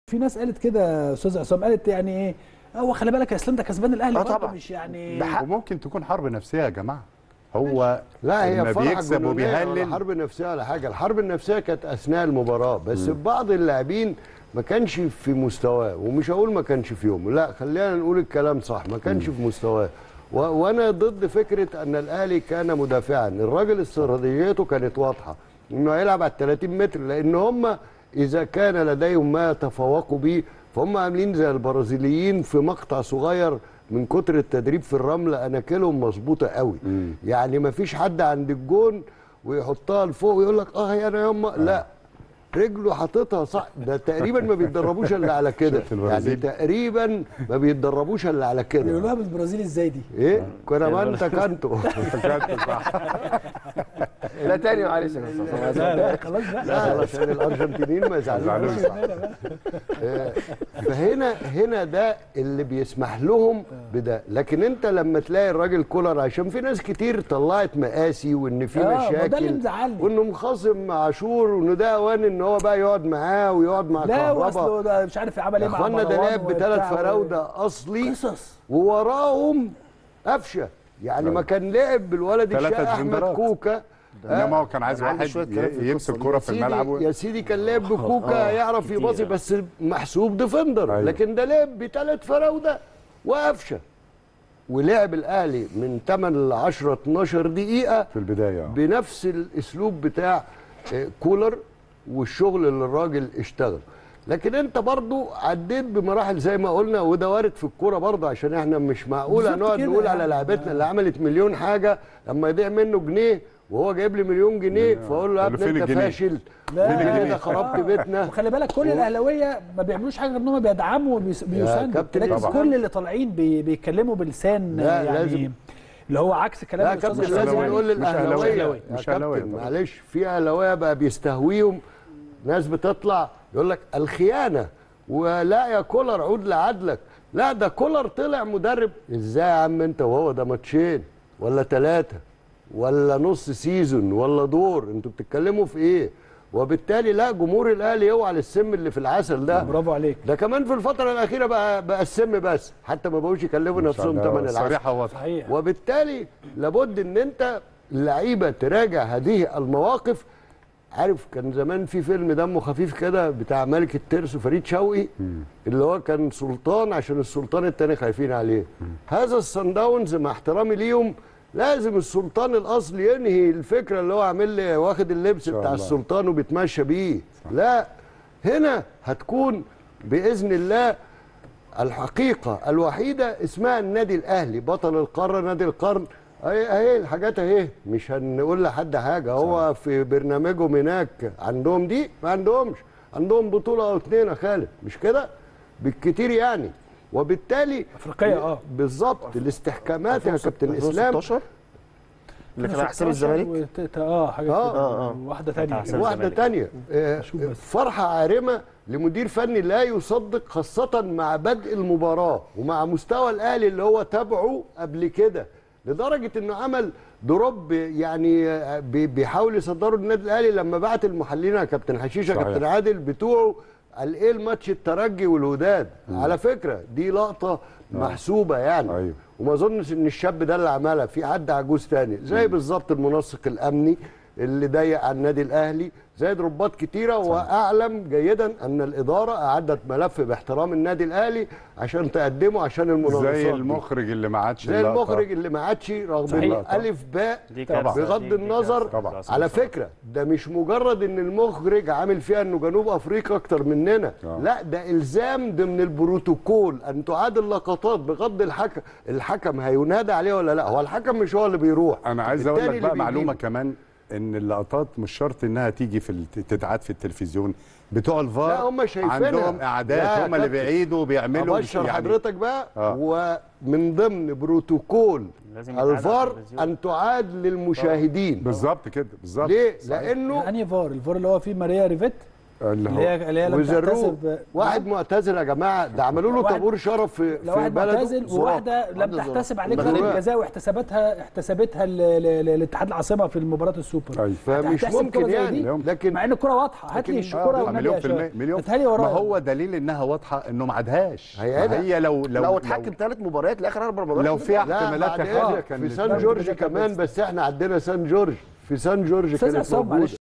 في ناس قالت كده يا استاذ عصام قالت يعني ايه هو خلي بالك يا اسلام ده كسبان الاهلي آه برضه طبعا. مش يعني ده حق. وممكن تكون حرب نفسيه يا جماعه هو لا هي لما فرحة بيكسب جنونية ولا وبيهلل حرب نفسيه ولا حاجه الحرب النفسيه كانت اثناء المباراه بس بعض اللاعبين ما كانش في مستواه ومش هقول ما كانش في يومه لا خلينا نقول الكلام صح ما كانش في مستواه و... وانا ضد فكره ان الاهلي كان مدافعا الراجل استراتيجيته كانت واضحه انه هيلعب على 30 متر لان هم اذا كان لديهم ما يتفوقوا به فهم عاملين زي البرازيليين في مقطع صغير من كتر التدريب في الرمل اناكلهم مظبوطه قوي يعني ما فيش حد عند الجون ويحطها لفوق ويقول لك اه هي انا يما لا رجله حاططها صح ده تقريبا ما بيتدربوش الا على كده شفت يعني البرازيل؟ تقريبا ما بيتدربوش الا على كده بيقولوها بالبرازيل ازاي دي ايه كنا ما انت كانتو افتكرت صح لا تاني معلش يا أستاذ. لا لا خلاص بقى لا علشان الارجنتينيين ما يزعلوش آه، فهنا هنا ده اللي بيسمح لهم بده لكن انت لما تلاقي الراجل كولر عشان في ناس كتير طلعت مقاسي وان في آه، ما ده اللي مشاكل مزعلني. وانه مخاصم مع عاشور وانه ده اوان ان هو بقى يقعد معاه ويقعد مع لا كهربا واصله ده مش عارف عمل يا ايه مع اخوانا ده مروان لعب بثلاث وبتاع و- فراوده اصلي قصص ووراهم قفشه يعني ما كان لعب بالولد ثلاثة الشقي احمد ديفندرات. كوكا انما هو كان عايز أنا عندي واحد شوية كلام في ي- يمسك القصة دي. كرة في الملعب و- سيدي يا سيدي كان لعب بكوكا آه، يعرف كتير، يباصي آه. بس محسوب ديفندر أيوة. لكن ده لعب بثلاث فراوده وقفشه ولعب الاهلي من 8 ل 10 12 دقيقه في البدايه آه. بنفس الاسلوب بتاع آه، كولر والشغل اللي الراجل اشتغل لكن انت برضو عديت بمراحل زي ما قلنا وده وارد في الكوره برضو عشان احنا مش معقول بالظبط هنقعد كده نقول يعني. على لعبتنا اللي عملت مليون حاجه لما يضيع منه جنيه وهو جايب لي مليون جنيه فاقول له يا قال له ابني فين انت الجنيه؟ فاشل لا. انت الجنيه؟ كده خربت آه. بيتنا وخلي بالك كل الاهلاويه ما بيعملوش حاجه غير ان هم بيدعموا وبيساندوا كابتن لكن طبعا. كل اللي طالعين بي بيتكلموا بلسان لا، يعني لازم. اللي هو عكس كلام لا الأستاذ كابتن عصام لازم يعني. نقول مش أهلاوية. للاهلاويه مش يا أهلاوية كابتن طبعا. معلش في اهلاويه بقى بيستهويهم ناس بتطلع يقول لك الخيانه ولا يا كولر عود لعدلك لا ده كولر طلع مدرب ازاي يا عم انت وهو ده ماتشين ولا ثلاثه ولا نص سيزون ولا دور انتوا بتتكلموا في ايه وبالتالي لا جمهور الاهلي اوعى للسم اللي في العسل ده برافو عليك ده كمان في الفتره الاخيره بقى بقى السم بس حتى ما بقوش يكلموا نفسهم ثمن العسل صريحه واضحه صحيح وبالتالي لابد ان انت اللعيبه تراجع هذه المواقف عارف كان زمان في فيلم دمه خفيف كده بتاع ملك الترس وفريد شوقي اللي هو كان سلطان عشان السلطان التاني خايفين عليه هذا الصن داونز مع احترامي ليهم لازم السلطان الاصلي ينهي الفكره اللي هو عامل لي واخد اللبس بتاع الله. السلطان وبيتمشى بيه لا هنا هتكون باذن الله الحقيقة الوحيدة اسمها النادي الأهلي بطل القارة نادي القرن اهي اهي الحاجات اهي مش هنقول لحد حاجة هو في برنامجهم هناك عندهم دي ما عندهمش عندهم بطولة أو اتنين يا خالد مش كده بالكتير يعني وبالتالي افريقيه اه بالظبط الاستحكامات يا كابتن اسلام 2016 اللي كان على حساب الزمالك وت- اه حاجه آه، كده. آه، آه. واحده ثانيه حساب كده. واحدة الزمالك. تانية آه، شوف بس. فرحة عارمة لمدير فني لا يصدق خاصة مع بدء المباراة ومع مستوى الأهلي اللي هو تابعه قبل كده لدرجة إنه عمل دروب يعني آه، بي- بيحاول يصدروا النادي الأهلي لما بعت المحللين يا كابتن حشيشة صحيح. كابتن عادل بتوعه قال إيه الماتش الترجي والوداد على فكرة دي لقطة محسوبة يعني أيوه. وما اظنش ان الشاب ده اللي عملها في حد عجوز تاني زي بالظبط المنسق الامني اللي ضيق على النادي الاهلي زي ضربات كتيره واعلم جيدا ان الاداره اعدت ملف باحترام النادي الاهلي عشان تقدمه عشان المناقصات زي دي. المخرج اللي ما عادش زي اللقطة. المخرج اللي ما عادش رغم صحيح. انه الف باء دي طبعا. كارثة. بغض دي- دي النظر كارثة. طبعا. على فكره ده مش مجرد ان المخرج عامل فيها انه جنوب افريقيا اكتر مننا آه. لا ده الزام ضمن البروتوكول ان تعاد اللقطات بغض الحكم الحكم هينادى عليه ولا لا هو الحكم مش هو اللي بيروح انا عايز اقول التاني لك بقى اللي معلومه بيجيب. كمان ان اللقطات مش شرط انها تيجي في الت- تتعاد في التلفزيون بتوع الفار لا، هم شايفينها. عندهم لا اعداد يا هم اللي كابتن. بيعيدوا وبيعملوا ابشر يعني حضرتك بقى آه. ومن ضمن بروتوكول لازم يتعاد على الفار التلفزيون. ان تعاد للمشاهدين بالظبط كده بالظبط ليه صحيح. لانه انهي فار الفار اللي هو فيه ماريا ريفيت اللي اللي هو هي اللي هي لم وزروه تحتسب واحد معتزل يا جماعه ده عملوا له واحد- طابور شرف في لو في واحد بلده معتزل زراعة. وواحده لم واحدة تحتسب زراعة. عليه مجنونة. ضربه جزاء واحتسبتها احتسبتها ل- ل- ل- الاتحاد العاصمه في مباراه السوبر أيوة. فمش هتحتسب ممكن كرة زي يعني دي؟ لكن مع ان الكره واضحه هات لي لكن- الكره آه، والنبي مليون يا في المية شباب. مليون هاتها لي ما ورايا هو دليل انها واضحه انه ما عادهاش هيعيدها. ما هي لو لو لو اتحكم ثلاث مباريات لاخر اربع مباريات لو في لا احتمالات بعد يا حاجه إذنك، كان في سان جورج كمان بس احنا عندنا سان جورج في سان جورج استاذ كانت عصام موجوده معلش